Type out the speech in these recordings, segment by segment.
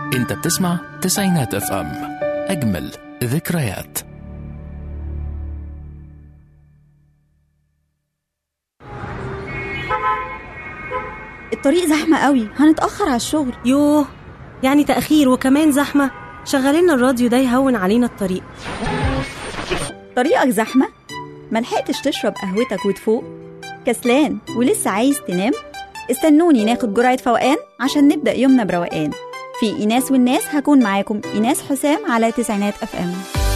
انت بتسمع تسعينات اف ام اجمل ذكريات الطريق زحمة قوي هنتأخر على الشغل يوه يعني تأخير وكمان زحمة شغلنا الراديو ده يهون علينا الطريق طريقك زحمة ملحقتش تشرب قهوتك وتفوق كسلان ولسه عايز تنام استنوني ناخد جرعة فوقان عشان نبدأ يومنا بروقان في إيناس والناس هكون معاكم إيناس حسام على تسعينات أف أم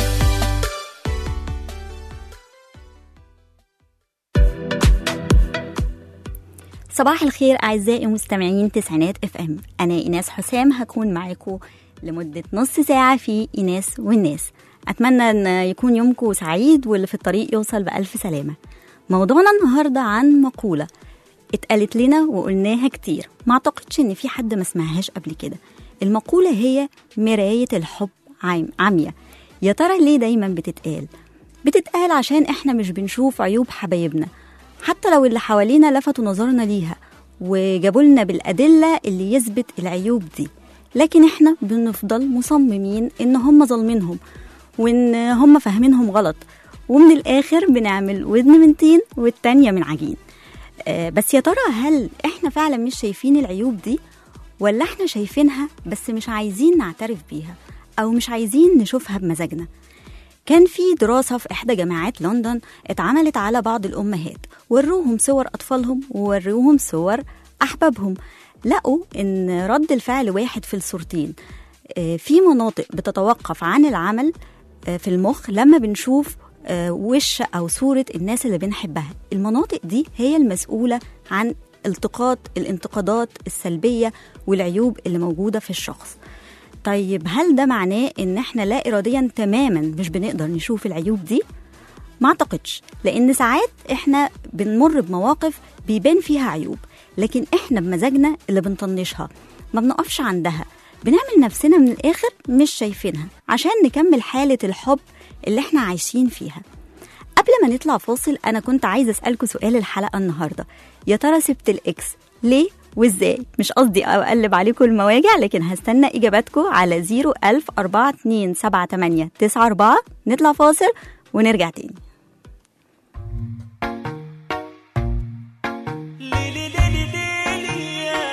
صباح الخير أعزائي مستمعين تسعينات اف ام أنا إيناس حسام هكون معاكم لمدة نص ساعة في إيناس والناس أتمنى أن يكون يومكم سعيد واللي في الطريق يوصل بألف سلامة موضوعنا النهاردة عن مقولة اتقالت لنا وقلناها كتير ما أعتقدش إن في حد ما سمعهاش قبل كده المقولة هي مراية الحب عام عمية يا ترى ليه دايما بتتقال بتتقال عشان احنا مش بنشوف عيوب حبايبنا حتى لو اللي حوالينا لفتوا نظرنا ليها وجابوا لنا بالأدلة اللي يثبت العيوب دي لكن احنا بنفضل مصممين ان هم ظالمينهم وان هم فاهمينهم غلط ومن الاخر بنعمل ودن من طين والتانية من عجين آه، بس يا ترى هل احنا فعلا مش شايفين العيوب دي ولا احنا شايفينها بس مش عايزين نعترف بيها او مش عايزين نشوفها بمزاجنا كان في دراسة في إحدى جامعات لندن اتعملت على بعض الأمهات وروهم صور أطفالهم ووروهم صور أحبابهم لقوا إن رد الفعل واحد في الصورتين آه، في مناطق بتتوقف عن العمل آه، في المخ لما بنشوف آه، وش أو صورة الناس اللي بنحبها المناطق دي هي المسؤولة عن التقاط الانتقادات السلبية والعيوب اللي موجودة في الشخص طيب هل ده معناه ان احنا لا اراديا تماما مش بنقدر نشوف العيوب دي ما اعتقدش لان ساعات احنا بنمر بمواقف بيبان فيها عيوب لكن احنا بمزاجنا اللي بنطنشها ما بنقفش عندها بنعمل نفسنا من الاخر مش شايفينها عشان نكمل حالة الحب اللي احنا عايشين فيها قبل ما نطلع فاصل انا كنت عايزه اسالكم سؤال الحلقه النهارده يا ترى سبت الاكس ليه وازاي مش قصدي اقلب عليكم المواجع لكن هستنى اجاباتكم على 01000 4278 94 نطلع فاصل ونرجع تاني ليلي ليلي ليلي يا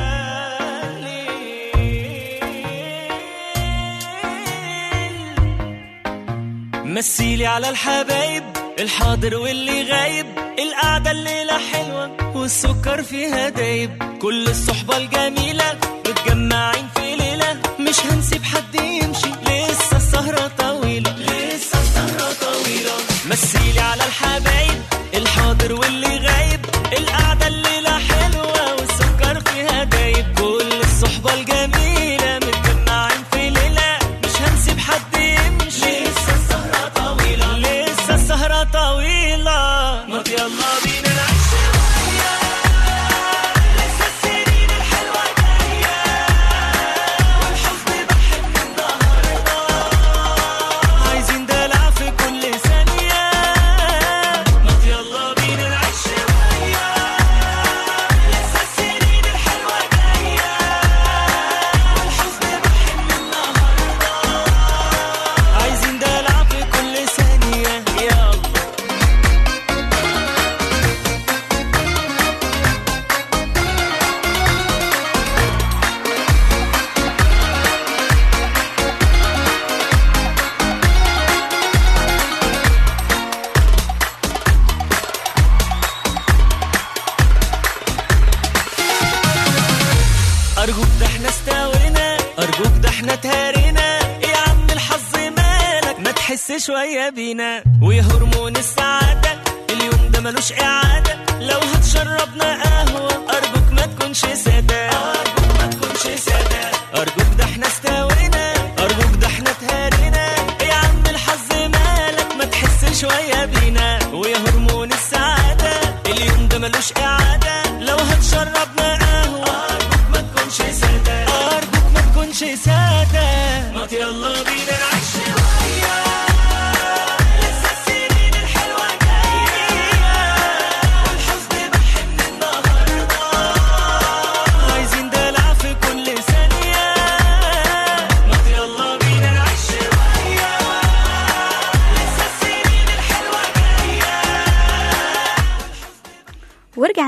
ليل مثيلي على الحبايب الحاضر واللي غايب القعدة الليلة حلوة والسكر فيها دايب كل الصحبة الجميلة متجمعين في ليلة مش هنسيب حد يمشي لسه السهرة طويلة لسه السهرة طويلة مثيلي على الحبايب الحاضر واللي غايب القعدة الليلة حلوة والسكر فيها دايب كل الصحبة الجميلة متجمعين في ليلة مش هنسيب حد يمشي لسه السهرة طويلة لسه السهرة طويلة ما يلا بينا نعيش شوية لسه السنين الحلوة جاية والحزن بحب النهاردة عايزين دلع في كل ثانية ما يلا بينا نعيش شوية لسه السنين الحلوة جاية والحزن بحب النهاردة عايزين دلع في كل ثانية يلا أرجوك ده احنا استوينا أرجوك ده احنا تهرينا يا عم الحظ مالك ما تحس شوية بينا ويا هرمون السعادة اليوم ده ملوش إعادة لو هتشربنا قهوة أرجوك ما تكونش سادة أرجوك ما تكونش سادة أرجوك ده احنا استوينا أرجوك ده احنا تهرينا يا عم الحظ مالك ما تحس شوية بينا ويا هرمون السعادة اليوم ده ملوش إعادة لو هتشربنا قهوة أرجوك ما تكونش سادة أرجوك ما تكونش سادة ما يلا بينا نعيش شوية لسه السنين الحلوة جاية والحزن بحن النهاردة عايزين دلع في كل ثانية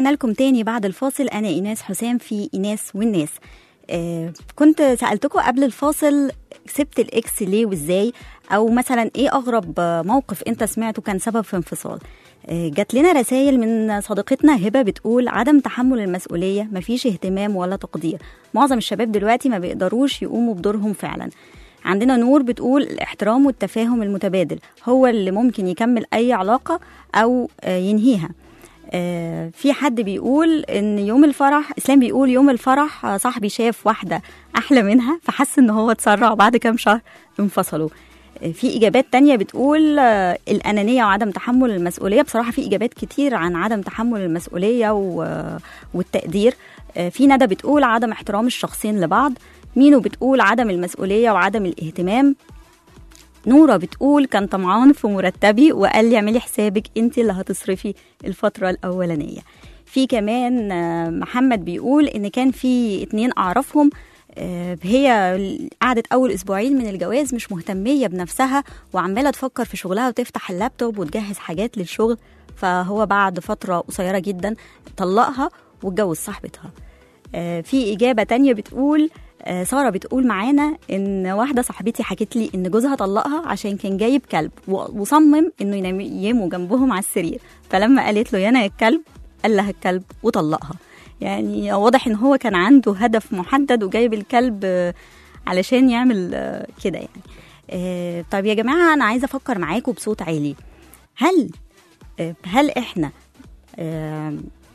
ورجعنا لكم تاني بعد الفاصل أنا إيناس حسام في إيناس والناس آه كنت سألتكم قبل الفاصل سبت الإكس ليه وإزاي أو مثلا إيه أغرب آه، موقف أنت سمعته كان سبب في انفصال آه جات لنا رسائل من صديقتنا هبة بتقول عدم تحمل المسؤولية مفيش اهتمام ولا تقدير معظم الشباب دلوقتي ما بيقدروش يقوموا بدورهم فعلا عندنا نور بتقول الاحترام والتفاهم المتبادل هو اللي ممكن يكمل أي علاقة أو آه، ينهيها آه، في حد بيقول ان يوم الفرح اسلام بيقول يوم الفرح آه، صاحبي شاف واحده احلى منها فحس ان هو اتسرع بعد كام شهر انفصلوا آه، في اجابات تانية بتقول آه، الانانيه وعدم تحمل المسؤوليه بصراحه في اجابات كتير عن عدم تحمل المسؤوليه و- والتقدير آه، في ندى بتقول عدم احترام الشخصين لبعض مينو بتقول عدم المسؤوليه وعدم الاهتمام نورة بتقول كان طمعان في مرتبي وقال لي اعملي حسابك انت اللي هتصرفي الفترة الأولانية في كمان آه، محمد بيقول ان كان في اتنين اعرفهم آه، هي قعدت اول اسبوعين من الجواز مش مهتميه بنفسها وعماله تفكر في شغلها وتفتح اللابتوب وتجهز حاجات للشغل فهو بعد فتره قصيره جدا طلقها واتجوز صاحبتها آه، في إجابة تانية بتقول آه، سارة بتقول معانا إن واحدة صاحبتي حكت لي إن جوزها طلقها عشان كان جايب كلب و- وصمم إنه ينام- يناموا جنبهم على السرير فلما قالت له يانا الكلب قال لها الكلب وطلقها يعني واضح إن هو كان عنده هدف محدد وجايب الكلب آه، علشان يعمل آه، كده يعني آه، طب يا جماعة أنا عايزة أفكر معاكم بصوت عالي هل آه، هل إحنا آه،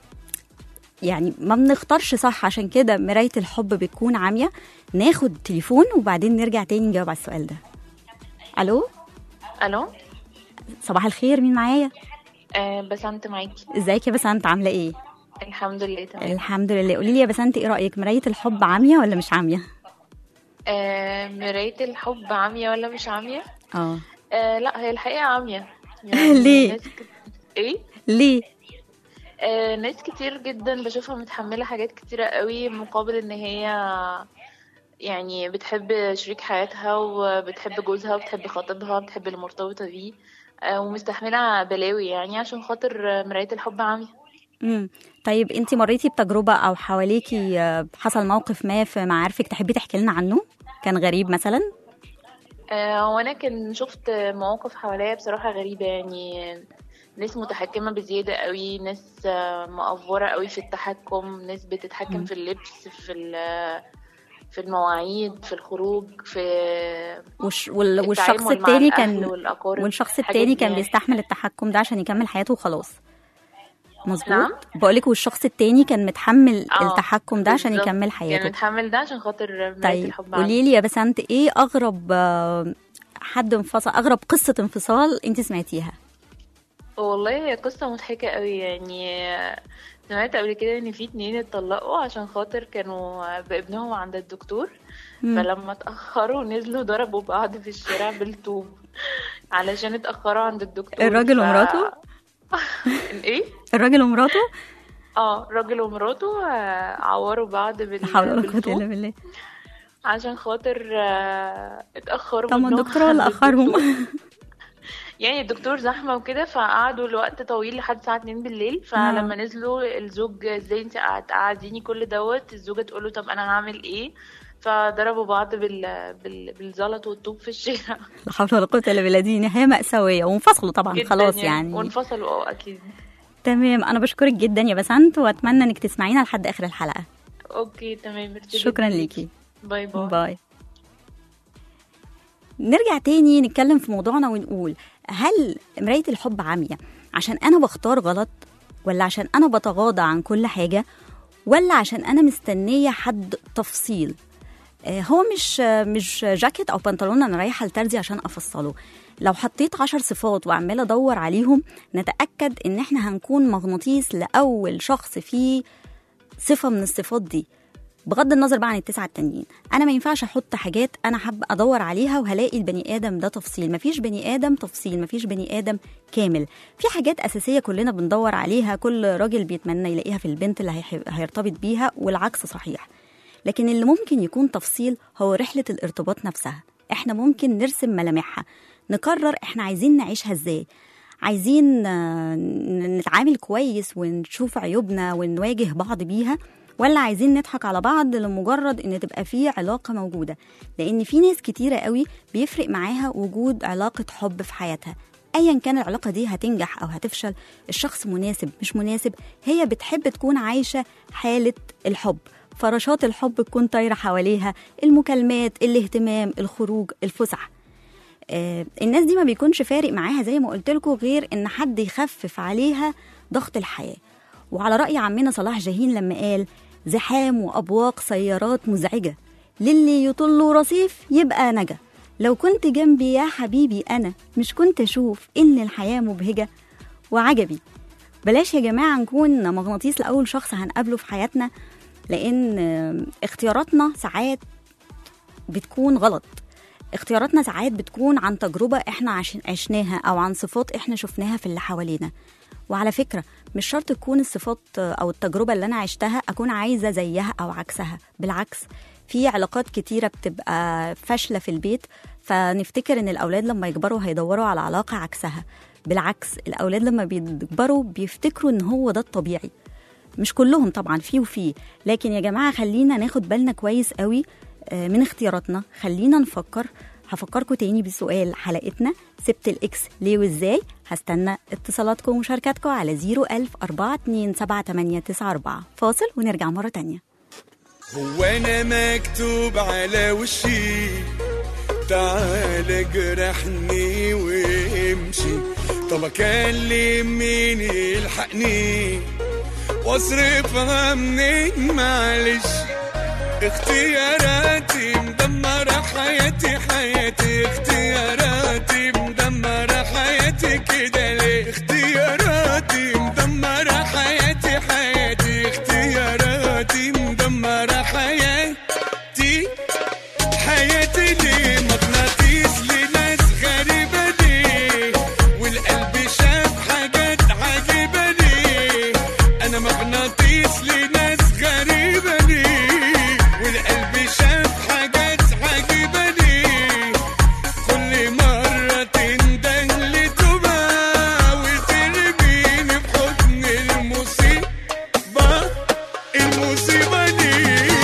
يعني ما بنختارش صح عشان كده مراية الحب بتكون عامية ناخد تليفون وبعدين نرجع تاني نجاوب على السؤال ده ألو الو صباح الخير مين معايا آه بسنت معاكي ازيك يا بسنت عاملة ايه الحمد لله تمام الحمد لله قولي لي يا بسنت ايه رأيك مراية الحب عامية ولا مش عامية آه مراية الحب عامية ولا مش عامية اه آه لا هي الحقيقة عامية ليه؟ ناس كت... ايه ليه آه ناس كتير جدا بشوفها متحملة حاجات كتيرة قوي مقابل ان هي يعني بتحب شريك حياتها وبتحب جوزها وبتحب خطيبها وبتحب اللي مرتبطة بيه آه ومستحملة بلاوي يعني عشان خاطر آه، مراية الحب عامية امم طيب انت مريتي بتجربة او حواليكي آه، حصل موقف ما في معارفك تحبي تحكي لنا عنه كان غريب مثلا آه، وانا كان شفت مواقف حواليا بصراحة غريبة يعني ناس متحكمة بزيادة قوي ناس آه، مقفورة قوي في التحكم ناس بتتحكم في اللبس في ال- في المواعيد في الخروج في والش... وال... والشخص التعامل مع التاني الأهل كان والأقارب والشخص الحاجات التاني دي كان يعني. بيستحمل التحكم ده عشان يكمل حياته وخلاص مظبوط نعم. بقولك والشخص التاني كان متحمل آه، التحكم ده عشان بالظبط. يكمل كان حياته متحمل ده عشان خاطر مراية طيب الحب عامية. قولي لي يا بسنت ايه اغرب آه، حد انفصل اغرب قصة انفصال انت سمعتيها والله هي قصة مضحكة قوي يعني سمعت قبل كده ان في اتنين اتطلقوا عشان خاطر كانوا بابنهم عند الدكتور مم. فلما اتأخروا نزلوا ضربوا بعض في الشارع بالطوب علشان اتأخروا عند الدكتور الراجل ومراته؟ ايه؟ الراجل ومراته اه راجل ومراته آه، عوروا بعض بال... لا حول ولا قوة الا بالطوب بالله عشان خاطر آه، اتأخروا طب ما منهم الدكتور اللي عند اخرهم الدكتور. يعني الدكتور زحمة وكده فقعدوا لوقت طويل لحد الساعة 2 بالليل فلما نزلوا الزوج ازاي انت قاعد- قاعديني كل دوت الزوجة تقول له طب انا هعمل ايه فضربوا بعض بال... بال... بالزلط والطوب في الشارع لا حول ولا قوة الا بالله دي نهاية مأساوية وانفصلوا طبعا جدا خلاص يعني وانفصلوا اه اكيد تمام انا بشكرك جدا يا بسنت واتمنى انك تسمعينا لحد اخر الحلقة اوكي تمام ميرسي شكرا جداً ليكي باي باي باي نرجع تاني نتكلم في موضوعنا ونقول هل مراية الحب عامية عشان أنا بختار غلط ولا عشان أنا بتغاضى عن كل حاجة ولا عشان أنا مستنية حد تفصيل آه، هو مش آه، مش جاكيت أو بنطلون أنا رايحة لترزي عشان أفصله لو حطيت عشر صفات وعمالة أدور عليهم نتأكد إن إحنا هنكون مغناطيس لأول شخص فيه صفة من الصفات دي بغض النظر بقى عن التسعة التانيين انا ما ينفعش احط حاجات انا حابه ادور عليها وهلاقي البني ادم ده تفصيل مفيش بني ادم تفصيل مفيش بني ادم كامل في حاجات اساسيه كلنا بندور عليها كل راجل بيتمنى يلاقيها في البنت اللي هيح- هيرتبط بيها والعكس صحيح لكن اللي ممكن يكون تفصيل هو رحله الارتباط نفسها احنا ممكن نرسم ملامحها نقرر احنا عايزين نعيشها ازاي عايزين آه، نتعامل كويس ونشوف عيوبنا ونواجه بعض بيها ولا عايزين نضحك على بعض لمجرد ان تبقى في علاقة موجودة لان في ناس كتيرة قوي بيفرق معاها وجود علاقة حب في حياتها ايا كان العلاقة دي هتنجح او هتفشل الشخص مناسب مش مناسب هي بتحب تكون عايشة حالة الحب فراشات الحب تكون طايرة حواليها المكالمات الاهتمام الخروج الفسح آه، الناس دي ما بيكونش فارق معاها زي ما قلت لكم غير ان حد يخفف عليها ضغط الحياه وعلى راي عمنا صلاح جاهين لما قال زحام وابواق سيارات مزعجه للي يطل رصيف يبقى نجا لو كنت جنبي يا حبيبي انا مش كنت اشوف ان الحياه مبهجه وعجبي بلاش يا جماعه نكون مغناطيس لاول شخص هنقابله في حياتنا لان آه، اختياراتنا ساعات بتكون غلط اختياراتنا ساعات بتكون عن تجربة احنا عش- عشناها أو عن صفات احنا شفناها في اللي حوالينا وعلى فكرة مش شرط تكون الصفات أو التجربة اللي أنا عشتها أكون عايزة زيها أو عكسها بالعكس في علاقات كتيرة بتبقى فاشلة في البيت فنفتكر إن الأولاد لما يكبروا هيدوروا على علاقة عكسها بالعكس الأولاد لما بيكبروا بيفتكروا إن هو ده الطبيعي مش كلهم طبعا في وفي لكن يا جماعه خلينا ناخد بالنا كويس قوي آه، من اختياراتنا خلينا نفكر هفكركم تاني بسؤال حلقتنا سبت الاكس ليه وازاي هستنى اتصالاتكم ومشاركاتكم على 01000 427 فاصل ونرجع مره تانية هو انا مكتوب على وشي تعال جرحني وامشي طب اكلم مين يلحقني واصرفها منين معلش اختياراتي مدمرة حياتي حياتي اختياراتي مدمرة حياتي كده ليه اختياراتي مدمرة حياتي حياتي اختياراتي مدمرة حياتي حياتي ليه مغناطيس لناس غريبة ليه والقلب شاف حاجات عجيبة ليه أنا مغناطيس لناس غريبة ليه والقلب شاف حاجات عجيبة ليه كل مرة تندن لتوبة وترميني في حضن المصيبة المصيبة دي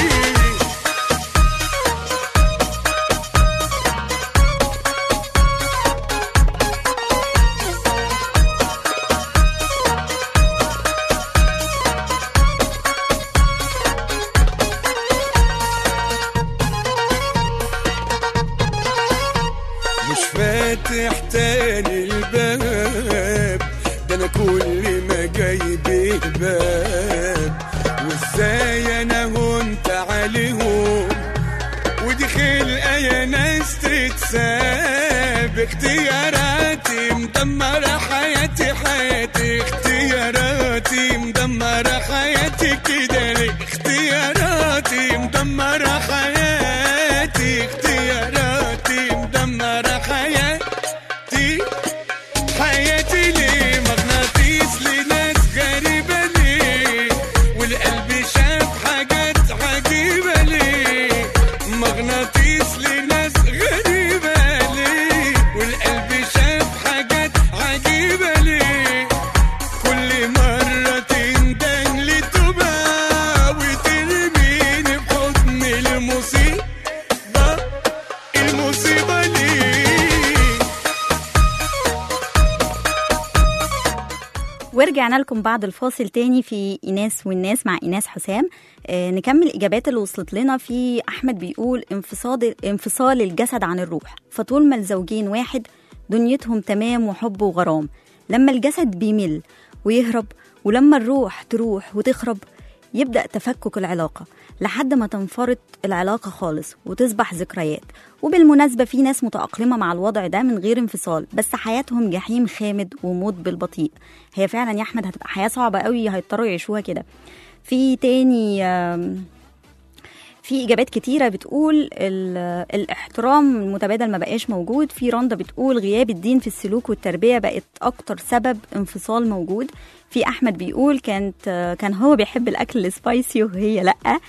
مش فاتح تاني الباب ده انا كل ما جايب باب وازاي انا هنت عليهم ودي خلقه يا ناس تتساب اختياراتي مدمره حياتي حياتي اختياراتي مدمره حياتي كده ليه اختياراتي مدمره حياتي اختياراتي مدمره حياتي حياتي ليه مغناطيس لناس غريبة ليه والقلب شاف حاجات عجيبة ليه مغناطيس لناس غريبة ليه والقلب شاف حاجات عجيبة ليه كل مرة تندن لتوبة وترميني في حضن المصيبة المصيبة ليه ورجعنا لكم بعد الفاصل تاني في إيناس والناس مع إيناس حسام آه نكمل الإجابات اللي وصلت لنا في أحمد بيقول انفصال انفصال الجسد عن الروح فطول ما الزوجين واحد دنيتهم تمام وحب وغرام لما الجسد بيمل ويهرب ولما الروح تروح وتخرب يبدأ تفكك العلاقة لحد ما تنفرط العلاقة خالص وتصبح ذكريات وبالمناسبة في ناس متأقلمة مع الوضع ده من غير انفصال بس حياتهم جحيم خامد وموت بالبطيء هي فعلا يا أحمد هتبقى حياة صعبة قوي هيضطروا يعيشوها كده في تاني آم، في اجابات كتيره بتقول ال- الاحترام المتبادل ما بقاش موجود في رندا بتقول غياب الدين في السلوك والتربيه بقت اكتر سبب انفصال موجود في احمد بيقول كانت كان هو بيحب الاكل السبايسي وهي لا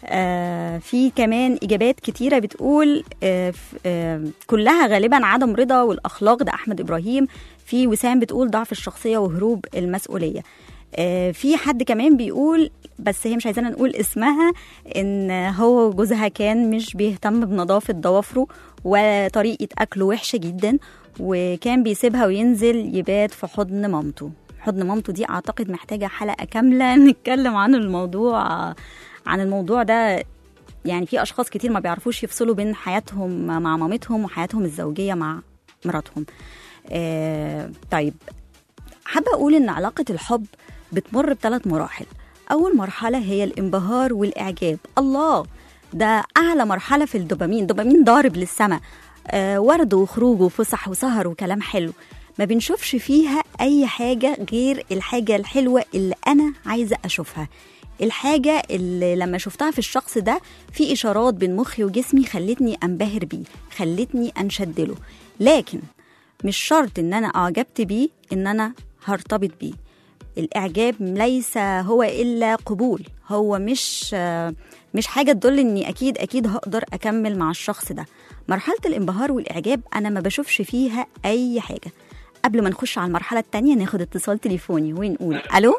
آه في كمان اجابات كتيره بتقول آه ف- آه كلها غالبا عدم رضا والاخلاق ده احمد ابراهيم في وسام بتقول ضعف الشخصيه وهروب المسؤوليه آه في حد كمان بيقول بس هي مش عايزانا نقول اسمها ان هو جوزها كان مش بيهتم بنظافه ضوافره وطريقه اكله وحشه جدا وكان بيسيبها وينزل يبات في حضن مامته حضن مامته دي اعتقد محتاجه حلقه كامله نتكلم عن الموضوع عن الموضوع ده يعني في اشخاص كتير ما بيعرفوش يفصلوا بين حياتهم مع مامتهم وحياتهم الزوجيه مع مراتهم آه طيب حابه اقول ان علاقه الحب بتمر بثلاث مراحل اول مرحله هي الانبهار والاعجاب الله ده اعلى مرحله في الدوبامين دوبامين ضارب للسماء آه ورد وخروج وفسح وسهر وكلام حلو ما بنشوفش فيها اي حاجه غير الحاجه الحلوه اللي انا عايزه اشوفها الحاجة اللي لما شفتها في الشخص ده في إشارات بين مخي وجسمي خلتني أنبهر بيه خلتني أنشد له لكن مش شرط إن أنا أعجبت بيه إن أنا هرتبط بيه الإعجاب ليس هو إلا قبول هو مش مش حاجة تدل إني أكيد أكيد هقدر أكمل مع الشخص ده مرحلة الانبهار والإعجاب أنا ما بشوفش فيها أي حاجة قبل ما نخش على المرحلة التانية ناخد اتصال تليفوني ونقول ألو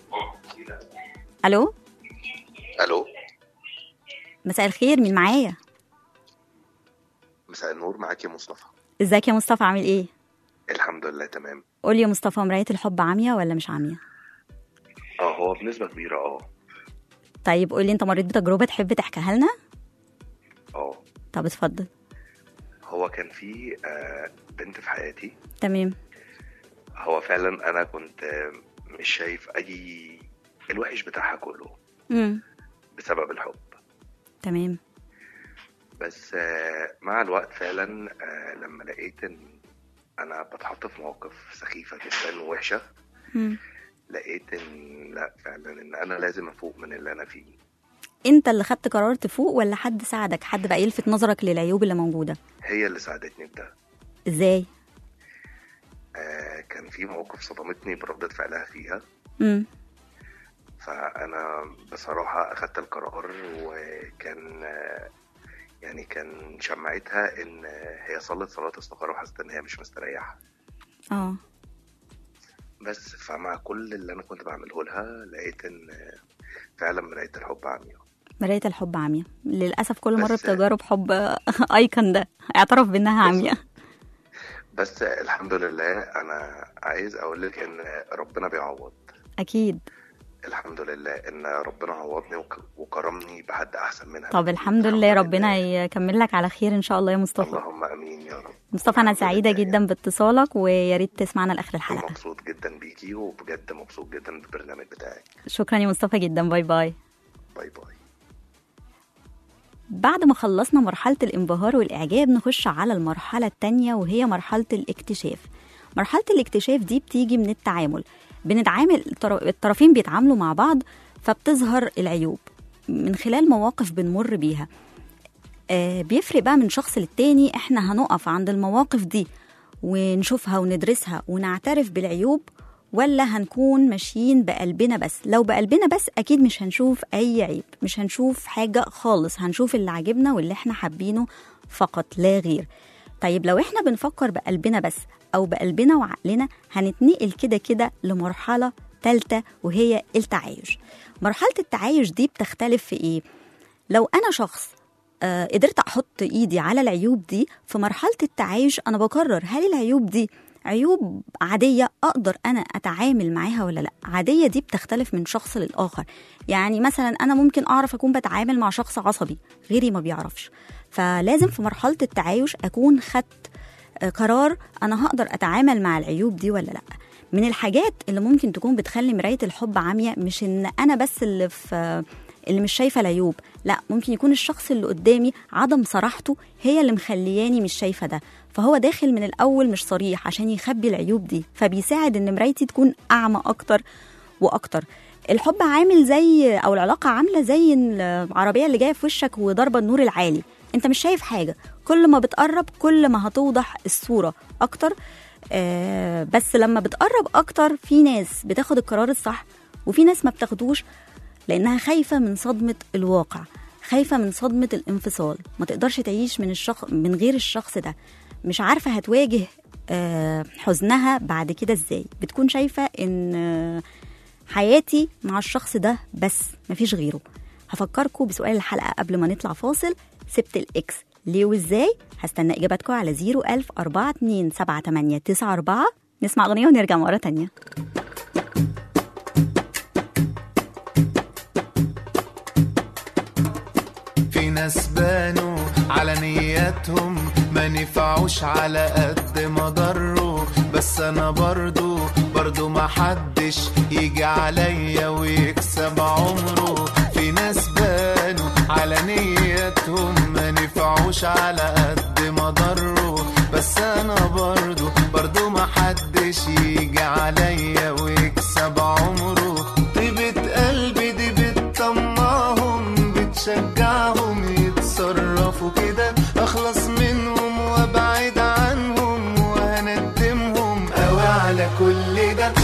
ألو الو مساء الخير مين معايا مساء النور معاك يا مصطفى ازيك يا مصطفى عامل ايه الحمد لله تمام قول يا مصطفى مراية الحب عامية ولا مش عامية اه هو بنسبه كبيره اه طيب قول لي انت مريت بتجربة تحب تحكيها لنا اه طب اتفضل هو كان في آه، بنت في حياتي تمام هو فعلا انا كنت آه، مش شايف اي الوحش بتاعها كله امم بسبب الحب تمام بس آه، مع الوقت فعلا آه، لما لقيت ان انا بتحط في مواقف سخيفه جدا ووحشه مم. لقيت ان لا فعلا ان انا لازم افوق من اللي انا فيه انت اللي خدت قرار تفوق ولا حد ساعدك حد بقى يلفت نظرك للعيوب اللي موجودة هي اللي ساعدتني بده ازاي آه، كان في مواقف صدمتني بردة فعلها فيها امم فانا بصراحه اخدت القرار وكان يعني كان شمعتها ان هي صلت صلاه استخاره وحست ان هي مش مستريحه اه بس فمع كل اللي انا كنت بعمله لها لقيت ان فعلا مرايه الحب عمياء مراية الحب عامية للأسف كل مرة بس- بتجارب حب ايكون ده اعترف بانها عامية بس الحمد لله انا عايز اقول لك ان ربنا بيعوض اكيد الحمد لله ان ربنا عوضني وك- وكرمني بحد احسن منها طب بكتير. الحمد لله ربنا يكمل لك على خير ان شاء الله يا مصطفى اللهم امين يا رب مصطفى انا الحمد سعيدة لله. جدا باتصالك ويا ريت تسمعنا لاخر الحلقة مبسوط جدا بيكي وبجد مبسوط جدا بالبرنامج بتاعك شكرا يا مصطفى جدا باي باي باي باي بعد ما خلصنا مرحلة الانبهار والإعجاب نخش على المرحلة التانية وهي مرحلة الاكتشاف مرحلة الاكتشاف دي بتيجي من التعامل بنتعامل الطر- الطرفين بيتعاملوا مع بعض فبتظهر العيوب من خلال مواقف بنمر بيها آه بيفرق بقى من شخص للتاني احنا هنقف عند المواقف دي ونشوفها وندرسها ونعترف بالعيوب ولا هنكون ماشيين بقلبنا بس لو بقلبنا بس اكيد مش هنشوف اي عيب مش هنشوف حاجة خالص هنشوف اللي عاجبنا واللي احنا حابينه فقط لا غير طيب لو احنا بنفكر بقلبنا بس او بقلبنا وعقلنا هنتنقل كده كده لمرحلة تالتة وهي التعايش مرحلة التعايش دي بتختلف في ايه لو انا شخص آه، قدرت احط ايدي على العيوب دي في مرحله التعايش انا بقرر هل العيوب دي عيوب عادية أقدر أنا أتعامل معاها ولا لأ عادية دي بتختلف من شخص للآخر يعني مثلا أنا ممكن أعرف أكون بتعامل مع شخص عصبي غيري ما بيعرفش فلازم في مرحلة التعايش أكون خدت آه، قرار أنا هقدر أتعامل مع العيوب دي ولا لأ من الحاجات اللي ممكن تكون بتخلي مراية الحب عامية مش إن أنا بس اللي في اللي مش شايفة العيوب لا ممكن يكون الشخص اللي قدامي عدم صراحته هي اللي مخلياني مش شايفة ده فهو داخل من الأول مش صريح عشان يخبي العيوب دي فبيساعد إن مرايتي تكون أعمى أكتر وأكتر الحب عامل زي أو العلاقة عاملة زي العربية اللي جاية في وشك وضربة النور العالي انت مش شايف حاجة كل ما بتقرب كل ما هتوضح الصورة أكتر آه بس لما بتقرب أكتر في ناس بتاخد القرار الصح وفي ناس ما بتاخدوش لأنها خايفة من صدمة الواقع خايفة من صدمة الانفصال ما تقدرش تعيش من الشخص من غير الشخص ده مش عارفة هتواجه آه، حزنها بعد كده ازاي بتكون شايفة ان آه، حياتي مع الشخص ده بس مفيش غيره هفكركم بسؤال الحلقة قبل ما نطلع فاصل سبت الإكس ليه وإزاي هستنى إجاباتكم على 01000 427 نسمع أغنية ونرجع مرة تانية في ناس بانوا على نياتهم ما نفعوش على قد ما ضروا بس انا برضو برضو ما حدش يجي عليا ويكسب عمره في ناس بانوا على نياتهم ما نفعوش على قد ما ضروا بس انا برضو برضو ما حدش يجي عليا ويكسب عمره طيبة قلبي دي بتطمعهم بتشجعهم يتصرفوا كده اخلص منهم وابعد عنهم وهندمهم قوي على كل ده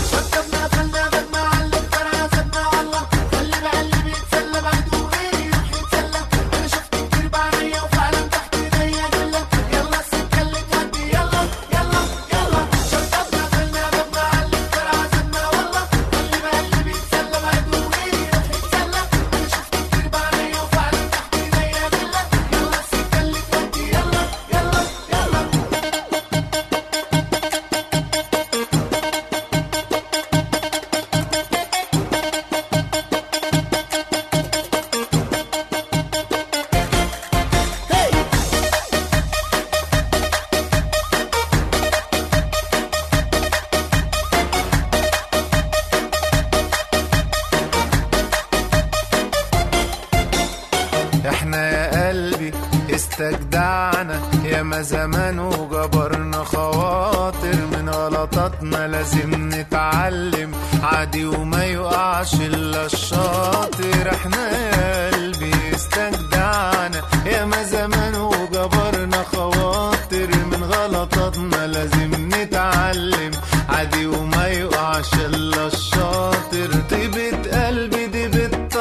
احنا يا قلبي استجدعنا يا ما زمان وجبرنا خواطر من غلطاتنا لازم نتعلم عادي وما يقعش الا الشاطر احنا يا قلبي استجدعنا يا ما زمان وجبرنا خواطر من غلطاتنا لازم نتعلم عادي وما يقعش الا الشاطر طيبة قلبي دي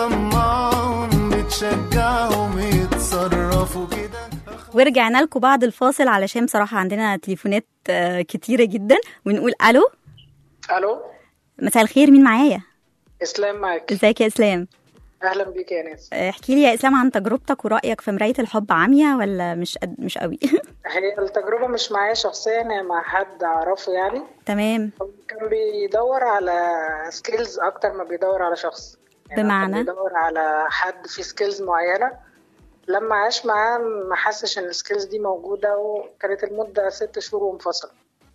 بتطمعهم بتشجعهم يتصرفوا كده ورجعنا لكم بعد الفاصل علشان بصراحة عندنا تليفونات آه، كتيرة جدا ونقول ألو الو مساء الخير مين معايا اسلام معاك ازيك يا إسلام اهلا بيك يا ناس آه، احكي لي يا إسلام عن تجربتك ورأيك في مراية الحب عامية ولا مش قد مش قوي هي التجربه مش معايا شخصيا هي مع حد اعرفه يعني تمام هو كان بيدور على سكيلز اكتر ما بيدور على شخص يعني هو بمعنى؟ كان بيدور على حد فيه سكيلز معينه لما عاش معاه ما حسش ان السكيلز دي موجوده وكانت المده ست شهور وانفصل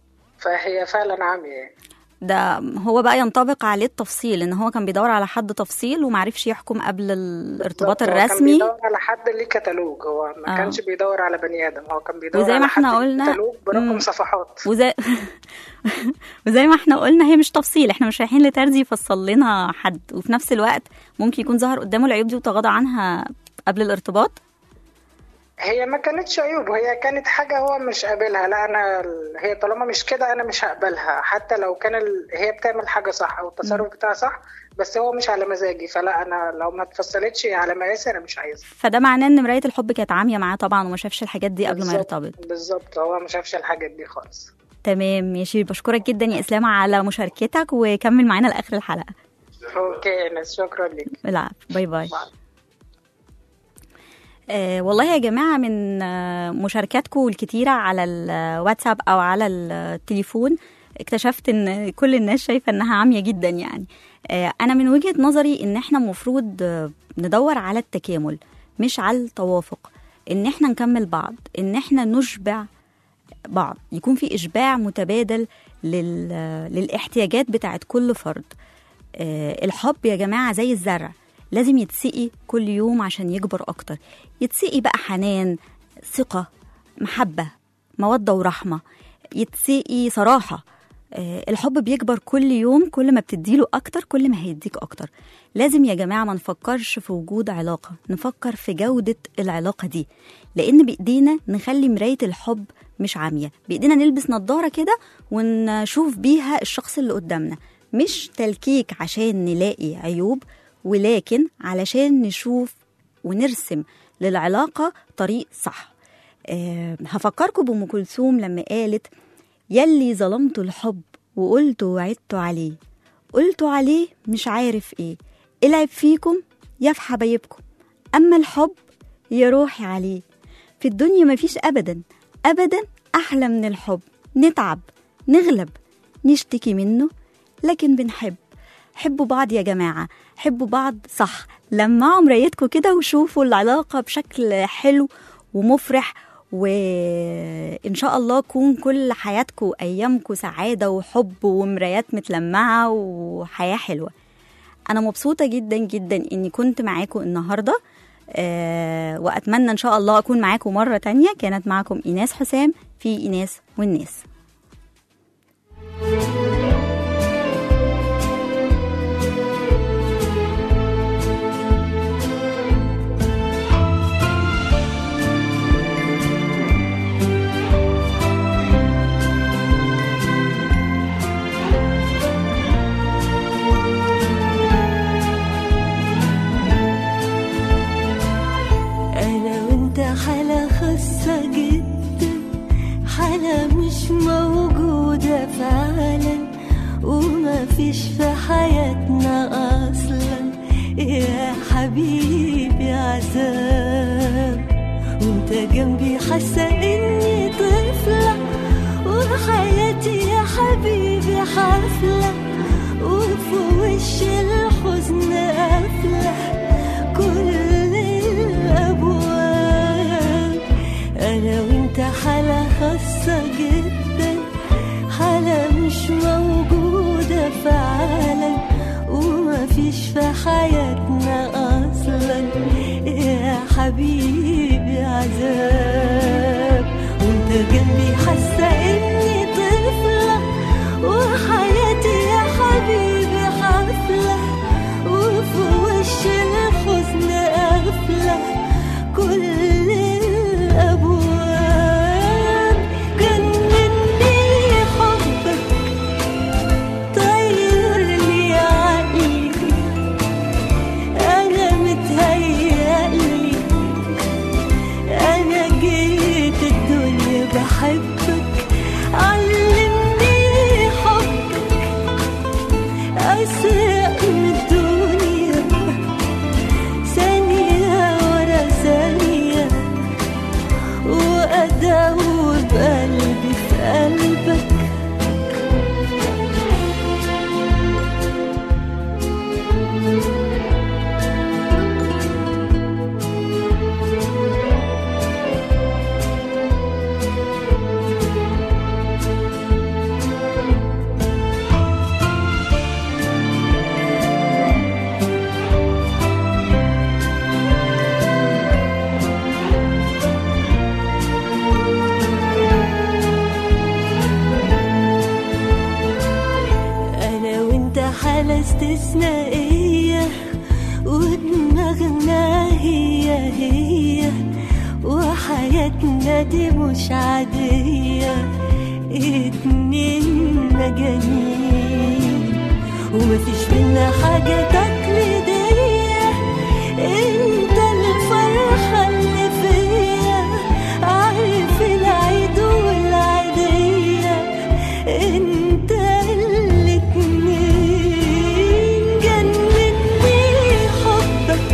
فهي فعلا عاميه يعني ده هو بقى ينطبق عليه التفصيل ان هو كان بيدور على حد تفصيل ومعرفش يحكم قبل الارتباط بالظبط، هو كان الرسمي بيدور على حد ليه كتالوج هو ما آه. كانش بيدور على بني ادم هو كان بيدور وزي على ما احنا حد ليه قلنا- كتالوج برقم مم. صفحات وزي وزي ما احنا قلنا هي مش تفصيل احنا مش رايحين لترزي يفصل لنا حد وفي نفس الوقت ممكن يكون ظهر قدامه العيوب دي وتغاضى عنها قبل الارتباط هي ما كانتش عيوب هي كانت حاجة هو مش قابلها لا أنا ال- هي طالما مش كده أنا مش هقبلها حتى لو كان ال... هي بتعمل حاجة صح أو التصرف بتاعها صح بس هو مش على مزاجي فلا أنا لو ما اتفصلتش على مقاسي أنا مش عايزها فده معناه ان مراية الحب كانت عامية معاه طبعا وما شافش الحاجات دي قبل ما بالظبط- يرتبط بالظبط هو ما شافش الحاجات دي خالص تمام ماشي بشكرك جدا يا اسلام على مشاركتك وكمل معانا لاخر الحلقة أوكي يا ناس شكرا لك العفو باي باي مع- آه والله يا جماعة من آه مشاركاتكم الكتيرة على الواتساب أو على التليفون اكتشفت ان كل الناس شايفة انها عامية جدا يعني آه انا من وجهة نظري ان احنا المفروض آه، ندور على التكامل مش على التوافق ان احنا نكمل بعض ان احنا نشبع بعض يكون في إشباع متبادل لل... للاحتياجات بتاعت كل فرد آه، الحب يا جماعة زي الزرع لازم يتسقي كل يوم عشان يكبر أكتر يتسقي بقى حنان ثقة محبة مودة ورحمة يتسقي صراحة آه، الحب بيكبر كل يوم كل ما بتديله أكتر كل ما هيديك أكتر لازم يا جماعة ما نفكرش في وجود علاقة نفكر في جودة العلاقة دي لأن بإيدينا نخلي مراية الحب مش عامية بإيدينا نلبس نظارة كده ونشوف بيها الشخص اللي قدامنا مش تلكيك عشان نلاقي عيوب ولكن علشان نشوف ونرسم للعلاقة طريق صح أه هفكركم بأم كلثوم لما قالت يلي ظلمت الحب وقلت وعدت عليه قلت عليه مش عارف ايه العب فيكم يا في حبايبكم أما الحب يا روحي عليه في الدنيا مفيش أبدا أبدا أحلى من الحب نتعب نغلب نشتكي منه لكن بنحب حبوا بعض يا جماعة حبوا بعض صح لمعوا مرايتكم كده وشوفوا العلاقة بشكل حلو ومفرح وإن شاء الله تكون كل حياتكم أيامكم سعادة وحب ومرايات متلمعة وحياة حلوة أنا مبسوطة جدا جدا إني كنت معاكم النهاردة أه وأتمنى إن شاء الله أكون معاكم مرة تانية كانت معاكم إيناس حسام في إيناس والناس أنا وأنت حالة خاصة جدا حالة مش موجودة فعلا وما فيش في حياتنا أصلا يا حبيبي عذاب وانت جنبي حاسة إني طفلة وحياتي يا حبيبي حفلة وفي وش الحزن قافلة كل الأبواب أنا وأنت حالة خاصة جدا حالة مش موجودة فعلا وما فيش في حياتنا أصلا يا حبيبي عذاب وانت جنبي حاسة إني طفلة وحياتي يا حبيبي حفلة وفي وش الحزن قافلة كل الأبواب جنني حبك طيرني عقلي أنا متهيألي أنا جيت الدنيا بحبك علمني حبك أسرق من الدنيا ثانية ورا ثانية وأدور بقلبي في قلبك أنا وأنت حالة استثنائية ودماغنا هي هي وحياتنا دي مش عادية اتنين مجانين ومفيش منا حاجة تقليدية انت الفرحة اللي فيا عارف العيد والعيدية انت الاتنين جنني حبك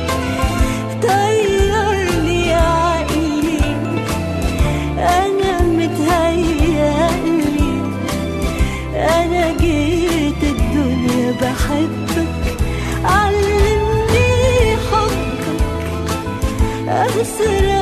طيرني عقلي انا متهيألي انا جيت الدنيا بحبك علمني حبك اسرع